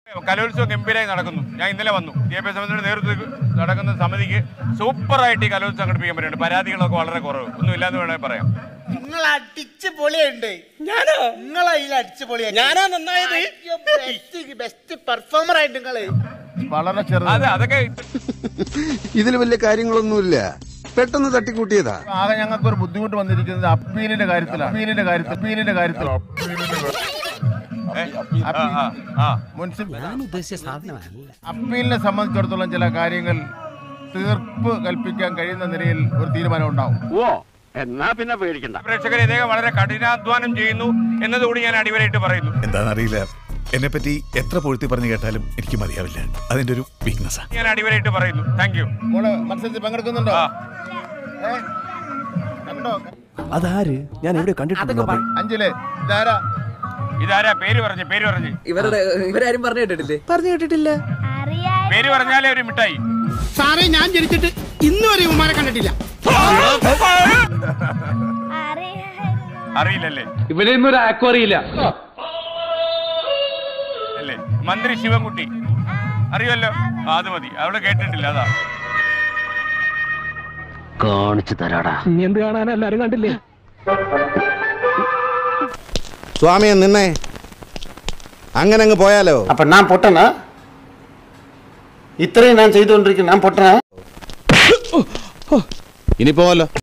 കലോത്സവം ഗംഭീരമായി നടക്കുന്നു ഞാൻ ഇന്നലെ വന്നു വിദ്യാഭ്യാസ സമിതിയുടെ നേതൃത്വത്തിൽ നടക്കുന്ന സമിതിക്ക് സൂപ്പറായിട്ട് ഈ കലോത്സവം സംഘടിപ്പിക്കാൻ പറ്റുന്നുണ്ട് പരാതികളൊക്കെ വളരെ കുറവ് ഒന്നുമില്ലാന്ന് വേണമെങ്കിൽ പറയാം നിങ്ങൾ അടിച്ച് പൊളിയുണ്ട് ഞാനോ നിങ്ങളെ അതിൽ അടിച്ച് പൊളിയാ ഞാനാ നന്നായത് ബെസ്റ്റ് ബെസ്റ്റ് പെർഫോമർ ആയിട്ട് നിങ്ങള് വളരെ ചെറുത് അതെ അതൊക്കെ ഇതിൽ വലിയ കാര്യങ്ങളൊന്നുമില്ല പെട്ടെന്ന് തട്ടിക്കൂട്ടിയതാ ആകെ ഞങ്ങൾക്ക് ഒരു ബുദ്ധിമുട്ട് വന്നിരിക്കുന്നത് അപ്പീലിന്റെ കാര്യത്തിലാണ് അപ്പീലിന്റെ കാര്യത്തിൽ അപ്പീലിന്റെ കാര്യത്തിൽ ഏ, ആ, ആ, ആ. മുനിസിപ്പൽ അപ്പീലിനെ സംബന്ധിച്ചിടത്തോളം ചില കാര്യങ്ങൾ തീർപ്പ് കൽപ്പിക്കാൻ കഴിയുന്ന നിലയിൽ ഒരു തീരുമാനം ഉണ്ടാവും ഓ എന്നാ പിന്നെ പേടിക്കണ്ട പ്രേക്ഷകർ ഇദ്ദേഹം വളരെ കഠിനാധ്വാനം ചെയ്യുന്നു എന്നതുകൂടി ഞാൻ അടിവരായിട്ട് പറയുന്നു എന്താണെന്നറിയില്ല എന്നെ പറ്റി എത്ര പൊഴുത്തി പറഞ്ഞു കേട്ടാലും എനിക്ക് മതിയാവില്ല അതിന്റെ ഒരു വീക്ക്നെസ്സാ ഞാൻ അടിവരായിട്ട് പറയുന്നു താങ്ക് യു മോള് മത്സരത്തിൽ പങ്കെടുക്കുന്നുണ്ടോ ആ ഏ? കണ്ടോ അതാര് ഞാൻ എവിടെ കണ്ടിട്ടുണ്ടോ അഞ്ചില് ഇതാരാ ഇതാരാ പേര് പറഞ്ഞ് പേര് പറഞ്ഞ് ഇവരുടെ ഇവരാരും പറഞ്ഞു കേട്ടിട്ടില്ലേ പറഞ്ഞു കേട്ടിട്ടില്ല പേര് പറഞ്ഞാലേ ഒരു മിഠായി സാറേ ഞാൻ ജനിച്ചിട്ട് ഇന്ന് വരെ ഉമാരെ കണ്ടിട്ടില്ല അറിയില്ലല്ലേ ഇവിടെ ഒന്നും ഒരു ആക്കും അറിയില്ല അല്ലേ മന്ത്രി ശിവൻകുട്ടി അറിയുമല്ലോ ആ, അത് മതി അവള് കേട്ടിട്ടില്ല അതാ കാണിച്ചു തരാടാ ഇനി എന്ത് കാണാൻ എല്ലാരും കണ്ടില്ലേ സ്വാമിയെ നിന്നേ അങ്ങനെ അങ്ങ് പോയാലോ അപ്പൊ ഞാൻ പൊട്ടനാ ഇത്രയും ഞാൻ ചെയ്തുകൊണ്ടിരിക്കുന്നു ഞാൻ പൊട്ടനാ ഇനി പോവല്ലോ